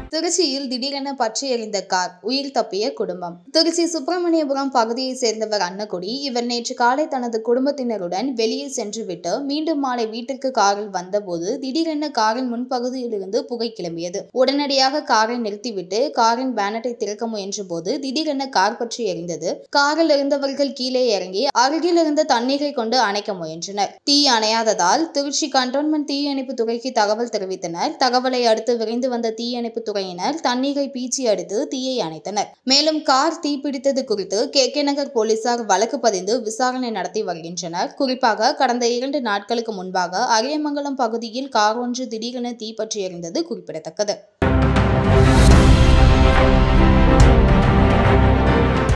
திருச்சியில் திடீரென பற்றி எறிந்த கார் உயிர் தப்பிய குடும்பம் திருச்சி சுப்பிரமணியபுரம் பகுதியைச் சேர்ந்தவர் அன்னக்குடி இவர் நேற்று காலை தனது குடும்பத்தினருடன் வெளியே சென்றுவிட்டு மீண்டும் மாலை வீட்டிற்கு காரில் வந்தபோது திடீரென காரின் முன்பகுதியிலிருந்து புகை கிளம்பியது உடனடியாக காரை நிறுத்திவிட்டு காரின் பேனட்டை திறக்க முயன்றபோது திடீரென கார் பற்றி எரிந்தது காரில் இருந்தவர்கள் கீழே இறங்கி அருகில் இருந்த தண்ணீரை கொண்டு அணைக்க முயன்றனர் தீ அணையாததால் திருச்சி கண்டோன்மெண்ட் தீயணைப்பு துறைக்கு தகவல் தெரிவித்தனர் தகவலை அடுத்து விரைந்து வந்த தீயணைப்பு துறையினர் தண்ணீரை பீச்சி அடித்து தீயை அணைத்தனர் மேலும் கார் தீப்பிடித்தது குறித்து கே கே நகர் போலீசார் வழக்கு பதிந்து விசாரணை நடத்தி வருகின்றனர் குறிப்பாக கடந்த இரண்டு நாட்களுக்கு முன்பாக அரியமங்கலம் பகுதியில் கார் ஒன்று திடீரென தீப்பற்றி எரிந்தது குறிப்பிடத்தக்கது